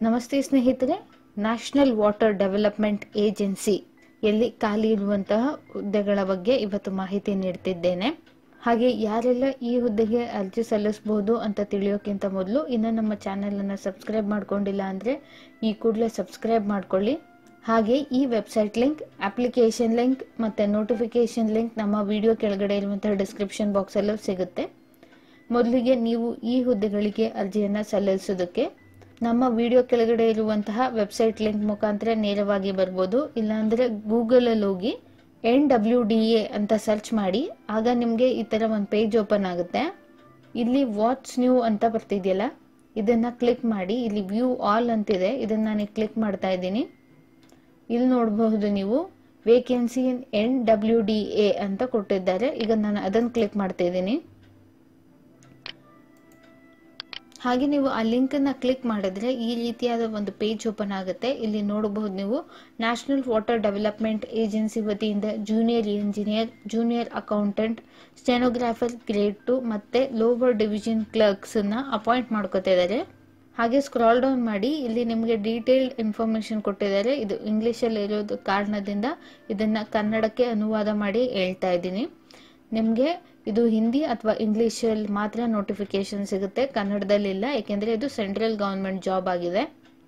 ನಮಸ್ತೆ ಸ್ನೇಹಿತರೆ national water development agency ಎಲ್ಲಿ ಖಾಲಿ ಇರುವಂತಹ ಹುದ್ದೆಗಳ ಬಗ್ಗೆ ಇವತ್ತು ಮಾಹಿತಿ ನೀಡ್ತಿದ್ದೇನೆ ಹಾಗೆ ಯಾರೆಲ್ಲ ಈ ಹುದ್ದೆಗೆ ಅರ್ಜಿ ಸಲ್ಲಿಸಬಹುದು ಅಂತ ತಿಳಿಯೋಕ್ಕಿಂತ ಮೊದಲು ಇನ್ನು ನಮ್ಮ ಚಾನೆಲ್ ಅನ್ನು ಸಬ್ಸ್ಕ್ರೈಬ್ ಮಾಡ್ಕೊಂಡಿಲ್ಲ ಅಂದ್ರೆ ಈ ಕೂಡಲೇ ಸಬ್ಸ್ಕ್ರೈಬ್ ಮಾಡ್ಕೊಳ್ಳಿ ಹಾಗೆ ಈ ವೆಬ್ಸೈಟ್ ಲಿಂಕ್ ಅಪ್ಲಿಕೇಶನ್ ಲಿಂಕ್ ಮತ್ತೆ ನೋಟಿಫಿಕೇಶನ್ ಲಿಂಕ್ ನಮ್ಮ ವಿಡಿಯೋ ಕೆಳಗಡೆ ಇರುವಂತಹ ಡಿಸ್ಕ್ರಿಪ್ಷನ್ ಬಾಕ್ಸ್ ಅಲ್ಲೂ ಸಿಗುತ್ತೆ ಮೊದಲಿಗೆ ನೀವು ಈ ಹುದ್ದೆಗಳಿಗೆ ಅರ್ಜಿಯನ್ನ ಸಲ್ಲಿಸೋದಕ್ಕೆ ನಮ್ಮ ವಿಡಿಯೋ ಕೆಳಗಡೆ ಇರುವಂತಹ ವೆಬ್ಸೈಟ್ ಲಿಂಕ್ ಮುಖಾಂತರ ನೇರವಾಗಿ ಬರ್ಬೋದು ಇಲ್ಲಾಂದ್ರೆ ಗೂಗಲ್ ಅಲ್ಲಿ ಹೋಗಿ ಎನ್ ಡಬ್ಲ್ಯೂ ಡಿ ಎ ಅಂತ ಸರ್ಚ್ ಮಾಡಿ ಆಗ ನಿಮಗೆ ಈ ತರ ಒಂದು ಪೇಜ್ ಓಪನ್ ಆಗುತ್ತೆ ಇಲ್ಲಿ ವಾಟ್ಸ್ ನ್ಯೂ ಅಂತ ಬರ್ತಿದೆಯಲ್ಲ ಇದನ್ನ ಕ್ಲಿಕ್ ಮಾಡಿ ಇಲ್ಲಿ ವ್ಯೂ ಆಲ್ ಅಂತಿದೆ ಇದನ್ನ ನಾನು ಕ್ಲಿಕ್ ಮಾಡ್ತಾ ಇದ್ದೀನಿ ಇಲ್ಲಿ ನೋಡಬಹುದು ನೀವು vacancy in N W D A ಅಂತ ಕೊಟ್ಟಿದ್ದಾರೆ ಈಗ ನಾನು ಅದನ್ನು ಕ್ಲಿಕ್ ಮಾಡ್ತಾ ಇದ್ದೀನಿ ಹಾಗೆ ನೀವು ಆ ಲಿಂಕ್ ಅನ್ನ ಕ್ಲಿಕ್ ಮಾಡಿದ್ರೆ ಈ ರೀತಿಯಾದ ಒಂದು ಪೇಜ್ ಓಪನ್ ಆಗುತ್ತೆ ಇಲ್ಲಿ ನೋಡಬಹುದು ನೀವು ನ್ಯಾಷನಲ್ ವಾಟರ್ ಡೆವಲಪ್ಮೆಂಟ್ ಏಜೆನ್ಸಿ ವತಿಯಿಂದ junior engineer junior accountant stenographer grade two ಮತ್ತೆ ಲೋವರ್ ಡಿವಿಷನ್ ಕ್ಲರ್ಕ್ಸ್ ಅನ್ನ ಅಪಾಯಿಂಟ್ ಮಾಡ್ಕೋತಾ ಇದ್ದಾರೆ ಹಾಗೆ ಸ್ಕ್ರಾಲ್ ಡೌನ್ ಮಾಡಿ ಇಲ್ಲಿ ನಿಮಗೆ ಡೀಟೇಲ್ಡ್ ಇನ್ಫಾರ್ಮೇಶನ್ ಕೊಟ್ಟಿದ್ದಾರೆ ಇದು ಇಂಗ್ಲಿಷಲ್ಲಿ ಇರೋದು ಕಾರಣದಿಂದ ಇದನ್ನ ಕನ್ನಡಕ್ಕೆ ಅನುವಾದ ಮಾಡಿ ಹೇಳ್ತಾ ಇದ್ದೀನಿ ನಿಮಗೆ ಇದು ಹಿಂದಿ ಅಥವಾ ಇಂಗ್ಲಿಷಲ್ಲಿ ಮಾತ್ರ ನೋಟಿಫಿಕೇಶನ್ ಸಿಗುತ್ತೆ ಕನ್ನಡದಲ್ಲಿ ಇಲ್ಲ ಯಾಕೆಂದ್ರೆ ಇದು ಸೆಂಟ್ರಲ್ ಗವರ್ಮೆಂಟ್ ಜಾಬ್ ಆಗಿದೆ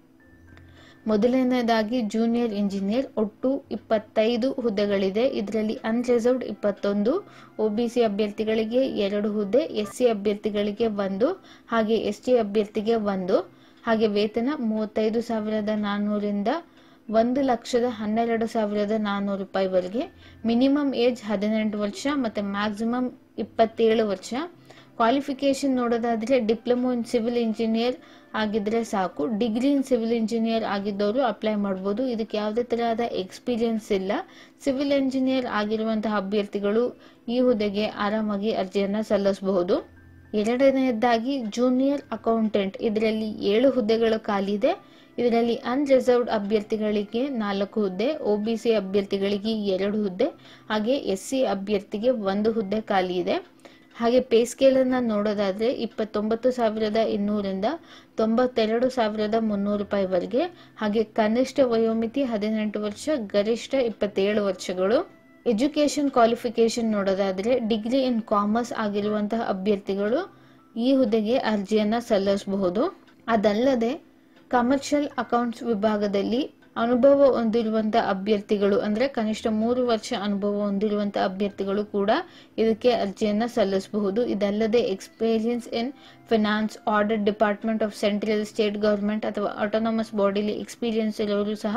ಮೊದಲನೇದಾಗಿ ಜೂನಿಯರ್ ಇಂಜಿನಿಯರ್ ಒಟ್ಟು ಇಪ್ಪತ್ತೈದು ಹುದ್ದೆಗಳಿದೆ ಇದರಲ್ಲಿ ಅನ್ರಿಸರ್ವ್ಡ್ ಇಪ್ಪತ್ತೊಂದು ಒಬಿಸಿ ಅಭ್ಯರ್ಥಿಗಳಿಗೆ ಎರಡು ಹುದ್ದೆ ಎಸ್ ಸಿ ಅಭ್ಯರ್ಥಿಗಳಿಗೆ ಒಂದು ಹಾಗೆ ಎಸ್ ಟಿ ಅಭ್ಯರ್ಥಿಗೆ ಒಂದು ಹಾಗೆ ವೇತನ ಮೂವತ್ತೈದು ಸಾವಿರದ ನಾನ್ನೂರಿಂದ ಒಂದು ಲಕ್ಷದ ಹನ್ನೆರಡು ಸಾವಿರದ ನಾನ್ನೂರು ರೂಪಾಯಿವರೆಗೆ ಮಿನಿಮಮ್ ಏಜ್ ಹದಿನೆಂಟು ವರ್ಷ ಮತ್ತೆ ಮ್ಯಾಕ್ಸಿಮಮ್ ಇಪ್ಪತ್ತೇಳು ವರ್ಷ ಕ್ವಾಲಿಫಿಕೇಶನ್ ನೋಡೋದಾದ್ರೆ ಡಿಪ್ಲೊಮೊ ಇನ್ ಸಿವಿಲ್ ಇಂಜಿನಿಯರ್ ಆಗಿದ್ರೆ ಸಾಕು ಡಿಗ್ರಿ ಇನ್ ಸಿವಿಲ್ ಇಂಜಿನಿಯರ್ ಆಗಿದ್ದವರು ಅಪ್ಲೈ ಮಾಡ್ಬೋದು ಇದಕ್ಕೆ ಯಾವುದೇ ತರಹದ ಎಕ್ಸ್ಪೀರಿಯನ್ಸ್ ಇಲ್ಲ ಸಿವಿಲ್ ಇಂಜಿನಿಯರ್ ಆಗಿರುವಂತಹ ಅಭ್ಯರ್ಥಿಗಳು ಈ ಹುದ್ದೆಗೆ ಆರಾಮಾಗಿ ಅರ್ಜಿಯನ್ನ ಸಲ್ಲಿಸಬಹುದು ಎರಡನೆಯದಾಗಿ ಜೂನಿಯರ್ ಅಕೌಂಟೆಂಟ್ ಇದರಲ್ಲಿ ಏಳು ಹುದ್ದೆಗಳು ಖಾಲಿ ಇದೆ ಇದರಲ್ಲಿ ಅನ್ರಿಸರ್ವ್ಡ್ ಅಭ್ಯರ್ಥಿಗಳಿಗೆ ನಾಲ್ಕು ಹುದ್ದೆ ಒಬಿಸಿ ಅಭ್ಯರ್ಥಿಗಳಿಗೆ ಎರಡು ಹುದ್ದೆ ಹಾಗೆ ಎಸ್ ಸಿ ಅಭ್ಯರ್ಥಿಗೆ ಒಂದು ಹುದ್ದೆ ಖಾಲಿ ಇದೆ ಹಾಗೆ ಪೇ ಸ್ಕೇಲ್ ಅನ್ನ ನೋಡೋದಾದ್ರೆ ಇಪ್ಪತ್ತೊಂಬತ್ತು ಸಾವಿರದ ಇನ್ನೂರಿಂದ ತೊಂಬತ್ತೆರಡು ಸಾವಿರದ ಮುನ್ನೂರು ರೂಪಾಯಿವರೆಗೆ ಹಾಗೆ ಕನಿಷ್ಠ ವಯೋಮಿತಿ ಹದಿನೆಂಟು ವರ್ಷ ಗರಿಷ್ಠ ಇಪ್ಪತ್ತೇಳು ವರ್ಷಗಳು ಎಜುಕೇಶನ್ ಕ್ವಾಲಿಫಿಕೇಶನ್ ನೋಡೋದಾದ್ರೆ ಡಿಗ್ರಿ ಇನ್ ಕಾಮರ್ಸ್ ಆಗಿರುವಂತಹ ಅಭ್ಯರ್ಥಿಗಳು ಈ ಹುದ್ದೆಗೆ ಅರ್ಜಿಯನ್ನ ಸಲ್ಲಿಸಬಹುದು ಅದಲ್ಲದೆ ಕಮರ್ಷಿಯಲ್ ಅಕೌಂಟ್ಸ್ ವಿಭಾಗದಲ್ಲಿ ಅನುಭವ ಹೊಂದಿರುವಂತಹ ಅಭ್ಯರ್ಥಿಗಳು ಅಂದ್ರೆ ಕನಿಷ್ಠ ಮೂರು ವರ್ಷ ಅನುಭವ ಹೊಂದಿರುವಂತಹ ಅಭ್ಯರ್ಥಿಗಳು ಕೂಡ ಇದಕ್ಕೆ ಅರ್ಜಿಯನ್ನ ಸಲ್ಲಿಸಬಹುದು ಇದಲ್ಲದೆ experience in finance audit department of central state government ಅಥವಾ ಆಟೋನಮಸ್ ಬಾಡಿಲಿ ಎಕ್ಸ್ಪೀರಿಯನ್ಸ್ ಇರೋರು ಸಹ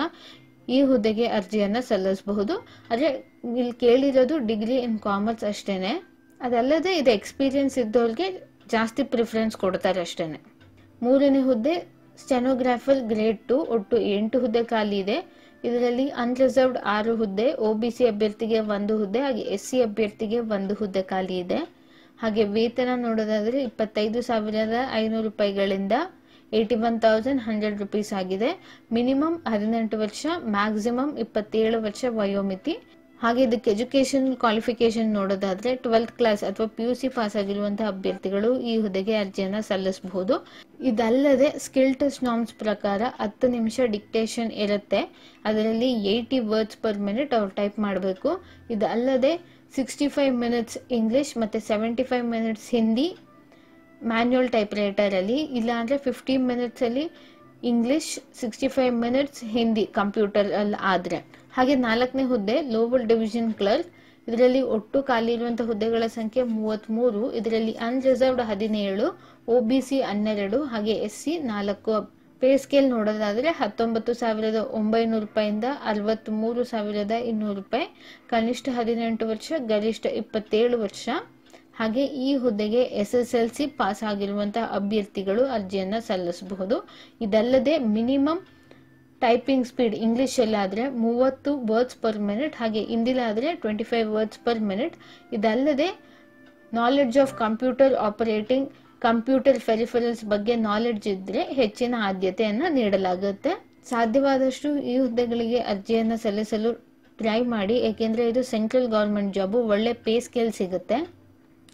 ಈ ಹುದ್ದೆಗೆ ಅರ್ಜಿಯನ್ನ ಸಲ್ಲಿಸಬಹುದು ಆದ್ರೆ ಇಲ್ಲಿ ಕೇಳಿರೋದು ಡಿಗ್ರಿ ಇನ್ ಕಾಮರ್ಸ್ ಅಷ್ಟೇನೆ ಅದಲ್ಲದೆ ಇದು ಎಕ್ಸ್ಪೀರಿಯನ್ಸ್ ಇದ್ದವ್ರಿಗೆ ಜಾಸ್ತಿ ಪ್ರಿಫರೆನ್ಸ್ ಕೊಡ್ತಾರೆ ಅಷ್ಟೇನೆ ಮೂರನೇ ಹುದ್ದೆ ಸ್ಟೆನೋಗ್ರಾಫರ್ ಗ್ರೇಡ್ ಟು ಒಟ್ಟು ಎಂಟು ಹುದ್ದೆ ಖಾಲಿ ಇದೆ ಇದರಲ್ಲಿ ಅನ್ರಿಸರ್ವ್ಡ್ ಆರು ಹುದ್ದೆ ಒಬಿಸಿ ಅಭ್ಯರ್ಥಿಗೆ ಒಂದು ಹುದ್ದೆ ಹಾಗೆ ಎಸ್ ಸಿ ಅಭ್ಯರ್ಥಿಗೆ ಒಂದು ಹುದ್ದೆ ಖಾಲಿ ಇದೆ ಹಾಗೆ ವೇತನ ನೋಡೋದಾದ್ರೆ ಇಪ್ಪತ್ತೈದು ಸಾವಿರದ ಐನೂರು ರೂಪಾಯಿಗಳಿಂದ eighty one thousand hundred rupees ಆಗಿದೆ ಮಿನಿಮಮ್ ಹದಿನೆಂಟು ವರ್ಷ ಮ್ಯಾಕ್ಸಿಮಮ್ ಇಪ್ಪತ್ತೇಳು ವರ್ಷ ವಯೋಮಿತಿ ಹಾಗೆ ಇದಕ್ಕೆ ಎಜುಕೇಶನ್ ಕ್ವಾಲಿಫಿಕೇಶನ್ ನೋಡೋದಾದ್ರೆ ಟ್ವೆಲ್ತ್ ಕ್ಲಾಸ್ ಅಥವಾ ಪಿ ಯು ಸಿ ಪಾಸ್ ಆಗಿರುವಂತಹ ಅಭ್ಯರ್ಥಿಗಳು ಈ ಹುದ್ದೆಗೆ ಅರ್ಜಿಯನ್ನ ಸಲ್ಲಿಸಬಹುದು ಇದಲ್ಲದೆ ಸ್ಕಿಲ್ ಟೆಸ್ಟ್ ನಾರ್ಮ್ಸ್ ಪ್ರಕಾರ ಹತ್ತು ನಿಮಿಷ ಡಿಕ್ಟೇಷನ್ ಇರುತ್ತೆ ಅದರಲ್ಲಿ ಏಯ್ಟಿ ವರ್ಡ್ಸ್ ಪರ್ ಮಿನಿಟ್ ಅವ್ರು ಟೈಪ್ ಮಾಡಬೇಕು ಇದಲ್ಲದೆ ಸಿಕ್ಸ್ಟಿ ಫೈವ್ ಮಿನಿಟ್ಸ್ ಇಂಗ್ಲಿಷ್ ಮತ್ತೆ seventy five minutes Hindi manual type ರೈಟರಲ್ಲಿ ಇಲ್ಲಾಂದ್ರೆ ಫಿಫ್ಟಿ ಮಿನಿಟ್ಸ್ ಅಲ್ಲಿ English sixty five minutes Hindi computer ಅಲ್ಲಿ ಆದ್ರೆ ಹಾಗೆ ನಾಲ್ಕನೇ ಹುದ್ದೆ ಲೋವರ್ ಡಿವಿಷನ್ ಕ್ಲರ್ಕ್ ಇದರಲ್ಲಿ ಒಟ್ಟು ಖಾಲಿ ಇರುವಂತಹ ಹುದ್ದೆಗಳ ಸಂಖ್ಯೆ ಮೂವತ್ಮೂರು ಇದರಲ್ಲಿ ಅನ್ರಿಸರ್ವ್ಡ್ ಹದಿನೇಳು ಒಬಿಸಿ ಹನ್ನೆರಡು ಹಾಗೆ ಎಸ್ ಸಿ ನಾಲ್ಕು ಪೇ ಸ್ಕೇಲ್ ನೋಡೋದಾದ್ರೆ ಹತ್ತೊಂಬತ್ತು ಸಾವಿರದ ಒಂಬೈನೂರು ರೂಪಾಯಿಂದ ಅರವತ್ತ್ ಮೂರು ಸಾವಿರದ ಇನ್ನೂರು ರೂಪಾಯಿ ಕನಿಷ್ಠ ಹದಿನೆಂಟು ವರ್ಷ ಗರಿಷ್ಠ ಇಪ್ಪತ್ತೇಳು ವರ್ಷ ಹಾಗೆ ಈ ಹುದ್ದೆಗೆ S S L C pass ಆಗಿರುವಂತಹ ಅಭ್ಯರ್ಥಿಗಳು ಅರ್ಜಿಯನ್ನ ಸಲ್ಲಿಸಬಹುದು ಇದಲ್ಲದೆ ಮಿನಿಮಮ್ ಟೈಪಿಂಗ್ ಸ್ಪೀಡ್ ಇಂಗ್ಲಿಷ್ ಆದ್ರೆ ಮೂವತ್ತು ವರ್ಡ್ಸ್ ಪರ್ ಮಿನಿಟ್ ಹಾಗೆ ಹಿಂದಿಲಾದ್ರೆ twenty five words per minute ಇದಲ್ಲದೆ knowledge of computer operating computer peripherals ಬಗ್ಗೆ ನಾಲೆಡ್ಜ್ ಇದ್ರೆ ಹೆಚ್ಚಿನ ಆದ್ಯತೆಯನ್ನ ನೀಡಲಾಗುತ್ತೆ ಸಾಧ್ಯವಾದಷ್ಟು ಈ ಹುದ್ದೆಗಳಿಗೆ ಅರ್ಜಿಯನ್ನ ಸಲ್ಲಿಸಲು ಟ್ರೈ ಮಾಡಿ ಏಕೆಂದ್ರೆ ಇದು ಸೆಂಟ್ರಲ್ ಗವರ್ಮೆಂಟ್ ಜಾಬ್ ಒಳ್ಳೆ ಪೇ ಸ್ಕೇಲ್ ಸಿಗುತ್ತೆ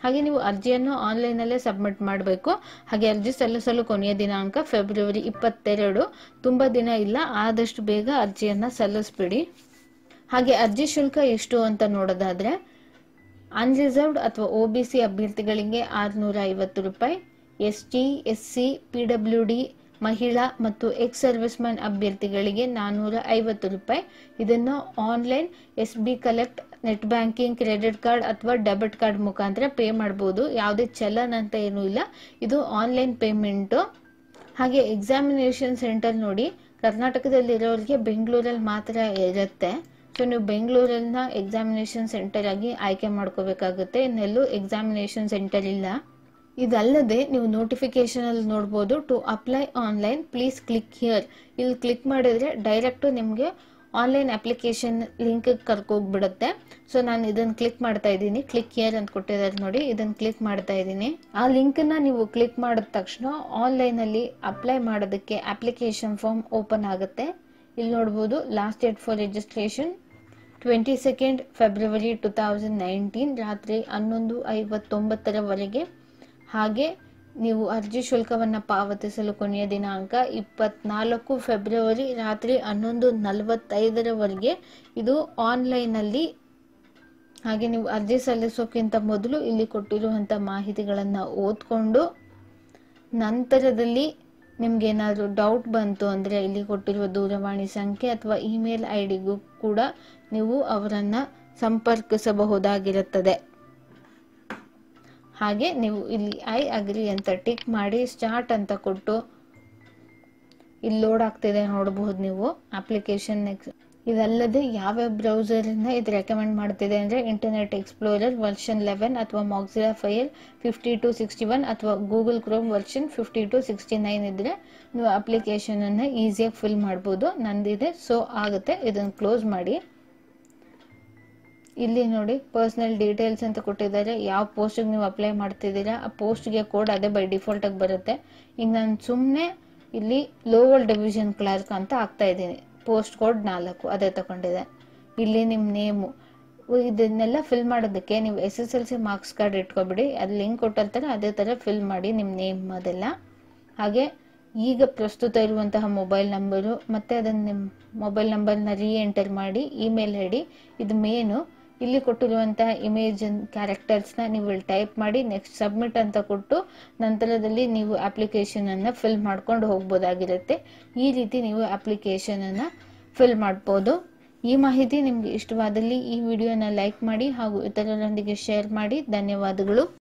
ಹಾಗೆ ನೀವು ಅರ್ಜಿಯನ್ನು ಆನ್ಲೈನಲ್ಲೇ ಸಬ್ಮಿಟ್ ಮಾಡಬೇಕು ಹಾಗೆ ಅರ್ಜಿ ಸಲ್ಲಿಸಲು ಕೊನೆಯ ದಿನಾಂಕ ಫೆಬ್ರವರಿ ಇಪ್ಪತ್ತೆರಡು ತುಂಬ ದಿನ ಇಲ್ಲ ಆದಷ್ಟು ಬೇಗ ಅರ್ಜಿಯನ್ನು ಸಲ್ಲಿಸ್ಬಿಡಿ ಹಾಗೆ ಅರ್ಜಿ ಶುಲ್ಕ ಎಷ್ಟು ಅಂತ ನೋಡೋದಾದ್ರೆ ಅನ್ರಿಸರ್ವ್ಡ್ ಅಥವಾ ಒ ಬಿ ಸಿ ಅಭ್ಯರ್ಥಿಗಳಿಗೆ ಆರುನೂರ ಐವತ್ತು ರೂಪಾಯಿ S T S C P W D ಮಹಿಳಾ ಮತ್ತು ಎಕ್ಸ್ ಸರ್ವಿಸ್ ಮ್ಯಾನ್ ಅಭ್ಯರ್ಥಿಗಳಿಗೆ ನಾನ್ನೂರ ಐವತ್ತು ರೂಪಾಯಿ ಇದನ್ನು online S B collect net banking credit card ಅಥವಾ ಡೆಬಿಟ್ ಕಾರ್ಡ್ ಮುಖಾಂತರ ಪೇ ಮಾಡ್ಬೋದು ಯಾವುದೇ ಚಲನ್ ಅಂತ ಏನೂ ಇಲ್ಲ ಇದು ಆನ್ಲೈನ್ ಪೇಮೆಂಟು ಹಾಗೆ ಎಕ್ಸಾಮಿನೇಷನ್ ಸೆಂಟರ್ ನೋಡಿ ಕರ್ನಾಟಕದಲ್ಲಿರೋರಿಗೆ ಬೆಂಗಳೂರಲ್ಲಿ ಮಾತ್ರ ಇರುತ್ತೆ ಸೊ ನೀವು ಬೆಂಗಳೂರನ್ನ ಎಕ್ಸಾಮಿನೇಷನ್ ಸೆಂಟರ್ ಆಗಿ ಆಯ್ಕೆ ಮಾಡ್ಕೋಬೇಕಾಗುತ್ತೆ ಇನ್ನೆಲ್ಲೂ ಎಕ್ಸಾಮಿನೇಷನ್ ಸೆಂಟರ್ ಇಲ್ಲ ಇದಲ್ಲದೆ ನೀವು ನೋಟಿಫಿಕೇಶನ್ ಅಲ್ಲಿ ನೋಡ್ಬೋದು to apply online please click here ಇಲ್ಲಿ ಕ್ಲಿಕ್ ಮಾಡಿದ್ರೆ ಡೈರೆಕ್ಟು ನಿಮಗೆ ಆನ್ಲೈನ್ ಅಪ್ಲಿಕೇಶನ್ ಲಿಂಕ್ ಕರ್ಕೋಗ್ಬಿಡುತ್ತೆ ಸೊ ನಾನು ಇದನ್ನು ಕ್ಲಿಕ್ ಮಾಡ್ತಾ ಇದ್ದೀನಿ ಕ್ಲಿಕ್ ಹಿಯರ್ ಅಂತ ಕೊಟ್ಟಿದ್ದಾರೆ ನೋಡಿ ಇದನ್ನು ಕ್ಲಿಕ್ ಮಾಡ್ತಾ ಇದ್ದೀನಿ ಆ ಲಿಂಕನ್ನ ನೀವು ಕ್ಲಿಕ್ ಮಾಡಿದ ತಕ್ಷಣ ಆನ್ಲೈನಲ್ಲಿ ಅಪ್ಲೈ ಮಾಡೋದಕ್ಕೆ ಅಪ್ಲಿಕೇಶನ್ ಫಾರ್ಮ್ ಓಪನ್ ಆಗುತ್ತೆ ಇಲ್ಲಿ ನೋಡ್ಬೋದು last date for registration twenty second February two thousand nineteen ರಾತ್ರಿ ಹನ್ನೊಂದು ಐವತ್ತೊಂಬತ್ತರವರೆಗೆ ಹಾಗೆ ನೀವು ಅರ್ಜಿ ಶುಲ್ಕವನ್ನು ಪಾವತಿಸಲು ಕೊನೆಯ ದಿನಾಂಕ ಇಪ್ಪತ್ನಾಲ್ಕು ಫೆಬ್ರವರಿ ರಾತ್ರಿ ಹನ್ನೊಂದು ನಲವತ್ತೈದರವರೆಗೆ ಇದು ಆನ್ಲೈನಲ್ಲಿ ಹಾಗೆ ನೀವು ಅರ್ಜಿ ಸಲ್ಲಿಸೋಕ್ಕಿಂತ ಮೊದಲು ಇಲ್ಲಿ ಕೊಟ್ಟಿರುವಂಥ ಮಾಹಿತಿಗಳನ್ನು ಓದ್ಕೊಂಡು ನಂತರದಲ್ಲಿ ನಿಮ್ಗೆ ಏನಾದರೂ ಡೌಟ್ ಬಂತು ಅಂದರೆ ಇಲ್ಲಿ ಕೊಟ್ಟಿರುವ ದೂರವಾಣಿ ಸಂಖ್ಯೆ ಅಥವಾ ಇಮೇಲ್ ಐ ಡಿಗೂ ಕೂಡ ನೀವು ಅವರನ್ನು ಸಂಪರ್ಕಿಸಬಹುದಾಗಿರುತ್ತದೆ ಹಾಗೆ ನೀವು ಇಲ್ಲಿ ಐ ಅಗ್ರಿ ಅಂತ ಟಿಕ್ ಮಾಡಿ ಸ್ಟಾರ್ಟ್ ಅಂತ ಕೊಟ್ಟು ಇಲ್ಲಿ ಲೋಡ್ ಆಗ್ತಿದೆ ನೋಡಬಹುದು ನೀವು ಅಪ್ಲಿಕೇಶನ್ ಇದಲ್ಲದೆ ಯಾವ ಬ್ರೌಸರ್ನ ಇದು ರೆಕಮೆಂಡ್ ಮಾಡ್ತಿದೆ ಅಂದರೆ ಇಂಟರ್ನೆಟ್ ಎಕ್ಸ್ಪ್ಲೋರರ್ ವರ್ಷನ್ ಲೆವೆನ್ ಅಥವಾ Mozilla file fifty two sixty one ಅಥವಾ Google Chrome version fifty two sixty nine ಇದ್ದರೆ ನೀವು ಅಪ್ಲಿಕೇಶನನ್ನು ಈಸಿಯಾಗಿ ಫಿಲ್ ಮಾಡ್ಬೋದು ನಂದಿದೆ ಸೊ ಆಗುತ್ತೆ ಇದನ್ನು ಕ್ಲೋಸ್ ಮಾಡಿ ಇಲ್ಲಿ ನೋಡಿ ಪರ್ಸ್ನಲ್ ಡೀಟೇಲ್ಸ್ ಅಂತ ಕೊಟ್ಟಿದ್ದಾರೆ ಯಾವ ಪೋಸ್ಟಿಗೆ ನೀವು ಅಪ್ಲೈ ಮಾಡ್ತಿದ್ದೀರಾ ಆ ಪೋಸ್ಟ್ಗೆ ಕೋಡ್ ಅದೇ ಬೈ ಡಿಫಾಲ್ಟಾಗಿ ಬರುತ್ತೆ ಈಗ ನಾನು ಸುಮ್ಮನೆ ಇಲ್ಲಿ ಲೋವರ್ ಡಿವಿಷನ್ ಕ್ಲರ್ಕ್ ಅಂತ ಹಾಕ್ತಾ ಇದ್ದೀನಿ ಪೋಸ್ಟ್ ಕೋಡ್ ನಾಲ್ಕು ಅದೇ ತಗೊಂಡಿದೆ ಇಲ್ಲಿ ನಿಮ್ಮ ನೇಮು ಇದನ್ನೆಲ್ಲ ಫಿಲ್ ಮಾಡೋದಕ್ಕೆ ನೀವು S S L C marks card ಇಟ್ಕೊಬಿಡಿ ಅದು ಲಿಂಕ್ ಕೊಟ್ಟಿರ್ತಾರೆ ಅದೇ ಥರ ಫಿಲ್ ಮಾಡಿ ನಿಮ್ಮ ನೇಮ್ ಅದೆಲ್ಲ ಹಾಗೆ ಈಗ ಪ್ರಸ್ತುತ ಇರುವಂತಹ ಮೊಬೈಲ್ ನಂಬರು ಮತ್ತು ಅದನ್ನು ನಿಮ್ಮ ಮೊಬೈಲ್ ನಂಬರ್ನ ರೀ ಎಂಟರ್ ಮಾಡಿ ಇಮೇಲ್ ಐ ಡಿ ಇದು ಮೇನು ಇಲ್ಲಿ ಕೊಟ್ಟಿರುವಂತಹ ಇಮೇಜ್ ಕ್ಯಾರೆಕ್ಟರ್ಸ್ನ ನೀವು ಇಲ್ಲಿ ಟೈಪ್ ಮಾಡಿ ನೆಕ್ಸ್ಟ್ ಸಬ್ಮಿಟ್ ಅಂತ ಕೊಟ್ಟು ನಂತರದಲ್ಲಿ ನೀವು ಅಪ್ಲಿಕೇಶನನ್ನು ಫಿಲ್ ಮಾಡ್ಕೊಂಡು ಹೋಗ್ಬೋದಾಗಿರುತ್ತೆ ಈ ರೀತಿ ನೀವು ಅಪ್ಲಿಕೇಶನನ್ನು ಫಿಲ್ ಮಾಡ್ಬೋದು ಈ ಮಾಹಿತಿ ನಿಮಗೆ ಇಷ್ಟವಾದಲ್ಲಿ ಈ ವಿಡಿಯೋನ ಲೈಕ್ ಮಾಡಿ ಹಾಗೂ ಇತರರೊಂದಿಗೆ ಶೇರ್ ಮಾಡಿ ಧನ್ಯವಾದಗಳು